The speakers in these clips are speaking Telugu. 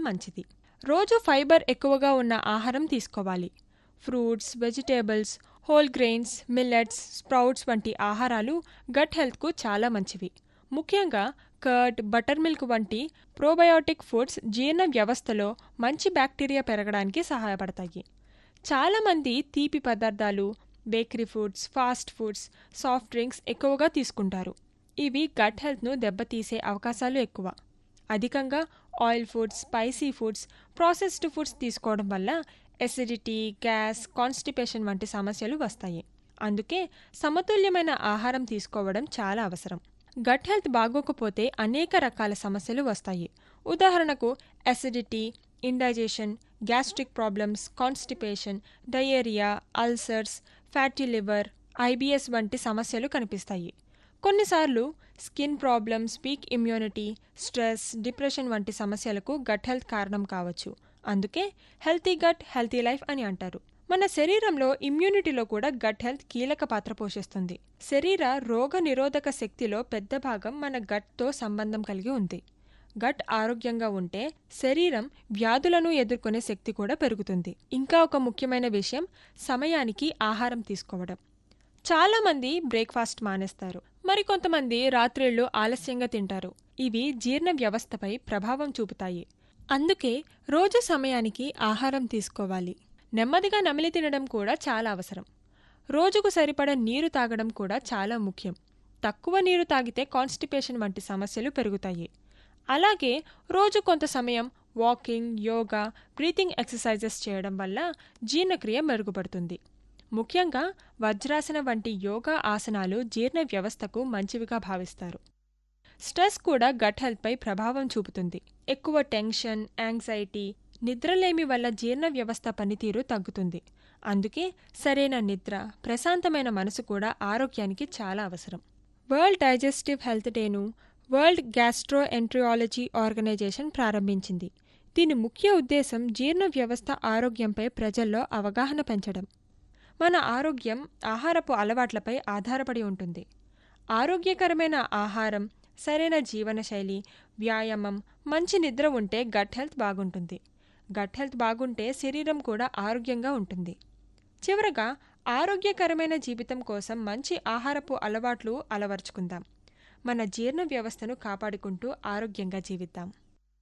మంచిది రోజు ఫైబర్ ఎక్కువగా ఉన్న ఆహారం తీసుకోవాలి fruits vegetables whole grains millets sprouts వంటి ఆహారాలు గట్ హెల్త్కు చాలా మంచివి ముఖ్యంగా కర్డ్ బటర్ మిల్క్ వంటి ప్రోబయోటిక్ ఫుడ్స్ జీర్ణ వ్యవస్థలో మంచి బ్యాక్టీరియా పెరగడానికి సహాయపడతాయి చాలామంది తీపి పదార్థాలు bakery foods fast foods soft drinks ఎక్కువగా తీసుకుంటారు ఇవి గట్ హెల్త్ను దెబ్బతీసే అవకాశాలు ఎక్కువ అధికంగా oil foods spicy foods processed foods తీసుకోవడం వల్ల ఎసిడిటీ గ్యాస్ కాన్స్టిపేషన్ వంటి సమస్యలు వస్తాయి అందుకే సమతుల్యమైన ఆహారం తీసుకోవడం చాలా అవసరం గట్ హెల్త్ బాగోకపోతే అనేక రకాల సమస్యలు వస్తాయి ఉదాహరణకు acidity indigestion gastric problems constipation diarrhoea ulcers fatty liver I B S వంటి సమస్యలు కనిపిస్తాయి కొన్నిసార్లు skin problems weak immunity stress depression వంటి సమస్యలకు గట్ హెల్త్ కారణం కావచ్చు అందుకే హెల్తీ గట్ హెల్తీ లైఫ్ అని అంటారు మన శరీరంలో ఇమ్యూనిటీలో కూడా గట్ హెల్త్ కీలక పాత్ర పోషిస్తుంది శరీర రోగ నిరోధక శక్తిలో పెద్ద భాగం మన గట్తో సంబంధం కలిగి ఉంది గట్ ఆరోగ్యంగా ఉంటే శరీరం వ్యాధులను ఎదుర్కొనే శక్తి కూడా పెరుగుతుంది ఇంకా ఒక ముఖ్యమైన విషయం సమయానికి ఆహారం తీసుకోవడం చాలామంది బ్రేక్ఫాస్ట్ మానేస్తారు మరికొంతమంది రాత్రిళ్ళు ఆలస్యంగా తింటారు ఇవి జీర్ణ వ్యవస్థపై ప్రభావం చూపుతాయి అందుకే రోజు సమయానికి ఆహారం తీసుకోవాలి నెమ్మదిగా నమిలి తినడం కూడా చాలా అవసరం రోజుకు సరిపడ నీరు తాగడం కూడా చాలా ముఖ్యం తక్కువ నీరు తాగితే కాన్స్టిపేషన్ వంటి సమస్యలు పెరుగుతాయి అలాగే రోజు కొంత సమయం వాకింగ్ యోగా బ్రీతింగ్ ఎక్సర్సైజెస్ చేయడం వల్ల జీర్ణక్రియ మెరుగుపడుతుంది ముఖ్యంగా వజ్రాసన వంటి యోగా ఆసనాలు జీర్ణ వ్యవస్థకు మంచివిగా భావిస్తారు స్ట్రెస్ కూడా గట్ హెల్త్పై ప్రభావం చూపుతుంది ఎక్కువ టెన్షన్ యాంగ్జైటీ నిద్రలేమి వల్ల జీర్ణ వ్యవస్థ పనితీరు తగ్గుతుంది అందుకే సరైన నిద్ర ప్రశాంతమైన మనసు కూడా ఆరోగ్యానికి చాలా అవసరం వరల్డ్ డైజెస్టివ్ హెల్త్ డేను వరల్డ్ గ్యాస్ట్రో ఎంట్రియాలజీ ఆర్గనైజేషన్ ప్రారంభించింది దీని ముఖ్య ఉద్దేశం జీర్ణ వ్యవస్థ ఆరోగ్యంపై ప్రజల్లో అవగాహన పెంచడం మన ఆరోగ్యం ఆహారపు అలవాట్లపై ఆధారపడి ఉంటుంది ఆరోగ్యకరమైన ఆహారం సరైన జీవనశైలి వ్యాయామం మంచి నిద్ర ఉంటే గట్ హెల్త్ బాగుంటుంది గట్ హెల్త్ బాగుంటే శరీరం కూడా ఆరోగ్యంగా ఉంటుంది చివరగా ఆరోగ్యకరమైన జీవితం కోసం మంచి ఆహారపు అలవాట్లు అలవర్చుకుందాం మన జీర్ణ వ్యవస్థను కాపాడుకుంటూ ఆరోగ్యంగా జీవిద్దాం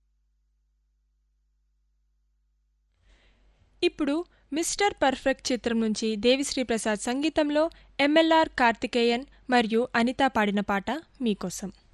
ఇప్పుడు మిస్టర్ పర్ఫెక్ట్ చిత్రం నుంచి దేవిశ్రీ ప్రసాద్ సంగీతంలో ఎంఎల్ఆర్ కార్తికేయన్ మరియు అనిత పాడిన పాట మీకోసం